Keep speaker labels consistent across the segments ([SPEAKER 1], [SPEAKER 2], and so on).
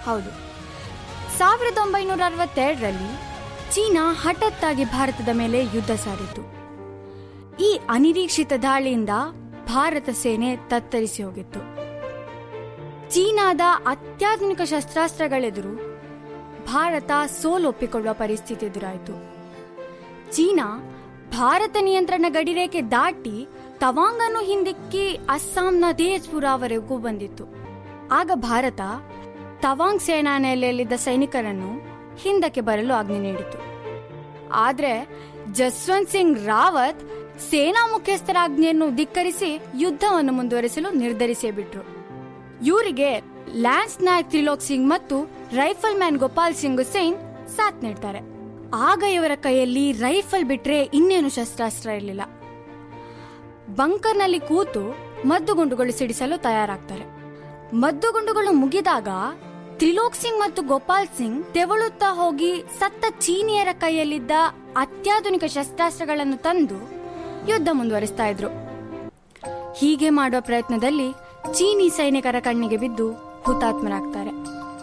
[SPEAKER 1] ಹೌದು ಸಾವಿರದ ಒಂಬೈನೂರ ಅರವತ್ತೆರಡರಲ್ಲಿ ಚೀನಾ ಹಠಾತ್ತಾಗಿ ಭಾರತದ ಮೇಲೆ ಯುದ್ಧ ಸಾರಿತು ಈ ಅನಿರೀಕ್ಷಿತ ದಾಳಿಯಿಂದ ಭಾರತ ಸೇನೆ ತತ್ತರಿಸಿ ಹೋಗಿತ್ತು ಚೀನಾದ ಅತ್ಯಾಧುನಿಕ ಶಸ್ತ್ರಾಸ್ತ್ರಗಳೆದುರು ಭಾರತ ಸೋಲೊಪ್ಪಿಕೊಳ್ಳುವ ಪರಿಸ್ಥಿತಿ ಎದುರಾಯಿತು ಚೀನಾ ಭಾರತ ನಿಯಂತ್ರಣ ಗಡಿರೇಖೆ ದಾಟಿ ತವಾಂಗನ್ನು ಹಿಂದಿಕ್ಕಿ ಅಸ್ಸಾಂನ ತೇಜ್ಪುರವರೆಗೂ ಬಂದಿತ್ತು ಆಗ ಭಾರತ ತವಾಂಗ್ ಸೇನಾ ನೆಲೆಯಲ್ಲಿದ್ದ ಸೈನಿಕರನ್ನು ಹಿಂದಕ್ಕೆ ಬರಲು ಆಜ್ಞೆ ನೀಡಿತು ಆದ್ರೆ ಜಸ್ವಂತ್ ಸಿಂಗ್ ರಾವತ್ ಸೇನಾ ಮುಖ್ಯಸ್ಥರ ಆಜ್ಞೆಯನ್ನು ಧಿಕ್ಕರಿಸಿ ಯುದ್ಧವನ್ನು ಮುಂದುವರಿಸಲು ನಿರ್ಧರಿಸೇ ಬಿಟ್ರು ಇವರಿಗೆ ಲ್ಯಾನ್ಸ್ ನಾಯಕ್ ತ್ರಿಲೋಕ್ ಸಿಂಗ್ ಮತ್ತು ರೈಫಲ್ ಮ್ಯಾನ್ ಗೋಪಾಲ್ ಸಿಂಗ್ ಸೇನ್ ಸಾಥ್ ನೀಡ್ತಾರೆ ಆಗ ಇವರ ಕೈಯಲ್ಲಿ ರೈಫಲ್ ಬಿಟ್ರೆ ಇನ್ನೇನು ಶಸ್ತ್ರಾಸ್ತ್ರ ಇರಲಿಲ್ಲ ಬಂಕರ್ನಲ್ಲಿ ಕೂತು ಮದ್ದುಗುಂಡುಗಳು ಸಿಡಿಸಲು ತಯಾರಾಗ್ತಾರೆ ಮದ್ದುಗುಂಡುಗಳು ಮುಗಿದಾಗ ತ್ರಿಲೋಕ್ ಸಿಂಗ್ ಮತ್ತು ಗೋಪಾಲ್ ಸಿಂಗ್ ತೆವಳುತ್ತಾ ಹೋಗಿ ಸತ್ತ ಚೀನಿಯರ ಕೈಯಲ್ಲಿದ್ದ ಅತ್ಯಾಧುನಿಕ ಶಸ್ತ್ರಾಸ್ತ್ರಗಳನ್ನು ತಂದು ಯುದ್ಧ ಮುಂದುವರಿಸ್ತಾ ಇದ್ರು ಹೀಗೆ ಮಾಡುವ ಪ್ರಯತ್ನದಲ್ಲಿ ಚೀನಿ ಸೈನಿಕರ ಕಣ್ಣಿಗೆ ಬಿದ್ದು ಹುತಾತ್ಮರಾಗ್ತಾರೆ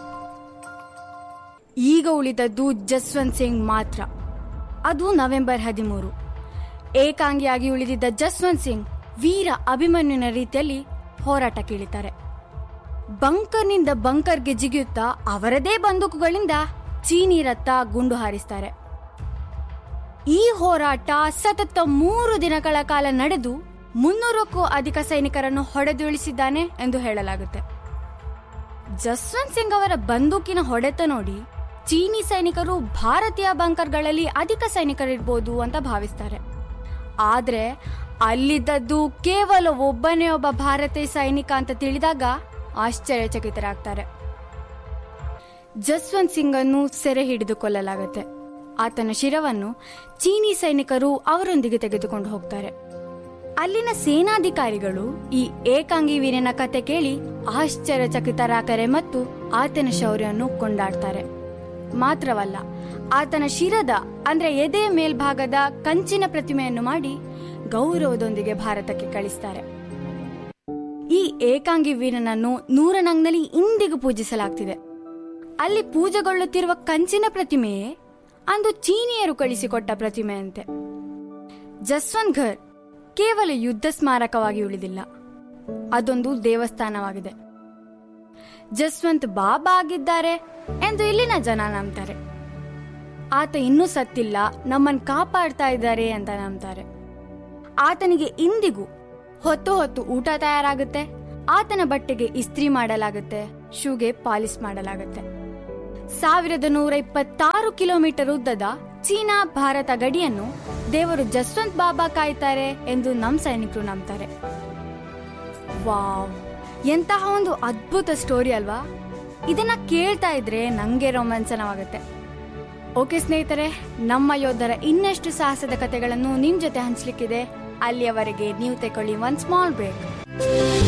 [SPEAKER 1] ಈಗ ಉಳಿದದ್ದು ಜಸ್ವಂತ್ ಸಿಂಗ್ ಮಾತ್ರ ಅದು ನವೆಂಬರ್ ಹದಿಮೂರು ಏಕಾಂಗಿಯಾಗಿ ಉಳಿದಿದ್ದ ಜಸ್ವಂತ್ ಸಿಂಗ್ ವೀರ ಅಭಿಮನ್ಯುನ ರೀತಿಯಲ್ಲಿ ಹೋರಾಟಕ್ಕಿಳಿತಾರೆ ಬಂಕರ್ನಿಂದ ಬಂಕರ್ಗೆ ಜಿಗಿಯುತ್ತಾ ಅವರದೇ ಬಂದೂಕುಗಳಿಂದ ಚೀನಿ ರತ್ತ ಗುಂಡು ಹಾರಿಸ್ತಾರೆ ಈ ಹೋರಾಟ ಸತತ ಮೂರು ದಿನಗಳ ಕಾಲ ನಡೆದು ಮುನ್ನೂರಕ್ಕೂ ಅಧಿಕ ಸೈನಿಕರನ್ನು ಹೊಡೆದುಳಿಸಿದ್ದಾನೆ ಎಂದು ಹೇಳಲಾಗುತ್ತೆ ಜಸ್ವಂತ್ ಸಿಂಗ್ ಅವರ ಬಂದೂಕಿನ ಹೊಡೆತ ನೋಡಿ ಚೀನಿ ಸೈನಿಕರು ಭಾರತೀಯ ಬಂಕರ್ಗಳಲ್ಲಿ ಅಧಿಕ ಸೈನಿಕರಿರ್ಬೋದು ಅಂತ ಭಾವಿಸ್ತಾರೆ ಆದ್ರೆ ಅಲ್ಲಿದ್ದದ್ದು ಕೇವಲ ಒಬ್ಬನೇ ಒಬ್ಬ ಭಾರತೀಯ ಸೈನಿಕ ಅಂತ ತಿಳಿದಾಗ ಆಶ್ಚರ್ಯಚಕಿತರಾಗ್ತಾರೆ ಜಸ್ವಂತ್ ಸಿಂಗ್ ಅನ್ನು ಸೆರೆ ಹಿಡಿದು ಕೊಲ್ಲಲಾಗುತ್ತೆ ಆತನ ಶಿರವನ್ನು ಚೀನಿ ಸೈನಿಕರು ಅವರೊಂದಿಗೆ ತೆಗೆದುಕೊಂಡು ಹೋಗ್ತಾರೆ ಅಲ್ಲಿನ ಸೇನಾಧಿಕಾರಿಗಳು ಈ ಏಕಾಂಗಿ ವೀರನ ಕತೆ ಕೇಳಿ ಆಶ್ಚರ್ಯಚಕಿತರಾಗ್ತಾರೆ ಮತ್ತು ಆತನ ಶೌರ್ಯವನ್ನು ಕೊಂಡಾಡ್ತಾರೆ ಮಾತ್ರವಲ್ಲ ಆತನ ಶಿರದ ಅಂದ್ರೆ ಎದೆಯ ಮೇಲ್ಭಾಗದ ಕಂಚಿನ ಪ್ರತಿಮೆಯನ್ನು ಮಾಡಿ ಗೌರವದೊಂದಿಗೆ ಭಾರತಕ್ಕೆ ಕಳಿಸ್ತಾರೆ ಈ ಏಕಾಂಗಿ ವೀರನನ್ನು ನೂರನಂಗ್ನಲ್ಲಿ ಇಂದಿಗೂ ಪೂಜಿಸಲಾಗ್ತಿದೆ ಅಲ್ಲಿ ಪೂಜೆಗೊಳ್ಳುತ್ತಿರುವ ಕಂಚಿನ ಪ್ರತಿಮೆಯೇ ಅಂದು ಚೀನಿಯರು ಕಳಿಸಿಕೊಟ್ಟ ಪ್ರತಿಮೆಯಂತೆ ಜಸ್ವಂತ್ ಘರ್ ಕೇವಲ ಯುದ್ಧ ಸ್ಮಾರಕವಾಗಿ ಉಳಿದಿಲ್ಲ ಅದೊಂದು ದೇವಸ್ಥಾನವಾಗಿದೆ ಜಸ್ವಂತ್ ಬಾಬಾ ಆಗಿದ್ದಾರೆ ಎಂದು ಇಲ್ಲಿನ ಜನ ನಂಬ್ತಾರೆ ಆತ ಇನ್ನೂ ಸತ್ತಿಲ್ಲ ನಮ್ಮನ್ನು ಕಾಪಾಡ್ತಾ ಇದ್ದಾರೆ ಅಂತ ನಂಬ್ತಾರೆ ಆತನಿಗೆ ಇಂದಿಗೂ ಹೊತ್ತು ಹೊತ್ತು ಊಟ ತಯಾರಾಗುತ್ತೆ ಆತನ ಬಟ್ಟೆಗೆ ಇಸ್ತ್ರಿ ಮಾಡಲಾಗುತ್ತೆ ಶೂಗೆ ಪಾಲಿಸ್ ಮಾಡಲಾಗುತ್ತೆ ಸಾವಿರದ ನೂರ ಇಪ್ಪತ್ತಾರು ಕಿಲೋಮೀಟರ್ ಉದ್ದದ ಚೀನಾ ಭಾರತ ಗಡಿಯನ್ನು ದೇವರು ಜಸ್ವಂತ್ ಬಾಬಾ ಕಾಯ್ತಾರೆ ಎಂದು ನಮ್ ಸೈನಿಕರು ನಂಬ್ತಾರೆ ವಾವ್ ಎಂತಹ ಒಂದು ಅದ್ಭುತ ಸ್ಟೋರಿ ಅಲ್ವಾ ಇದನ್ನ ಕೇಳ್ತಾ ಇದ್ರೆ ನಂಗೆ ರೋಮಾಂಚನವಾಗುತ್ತೆ ಓಕೆ ಸ್ನೇಹಿತರೆ ನಮ್ಮ ಯೋಧರ ಇನ್ನಷ್ಟು ಸಾಹಸದ ಕಥೆಗಳನ್ನು ನಿಮ್ ಜೊತೆ ಹಂಚ್ಲಿಕ್ಕಿದೆ ಅಲ್ಲಿಯವರೆಗೆ ನೀವು ತಗೊಳ್ಳಿ ಒನ್ ಸ್ಮಾಲ್ ಬ್ರೇಕ್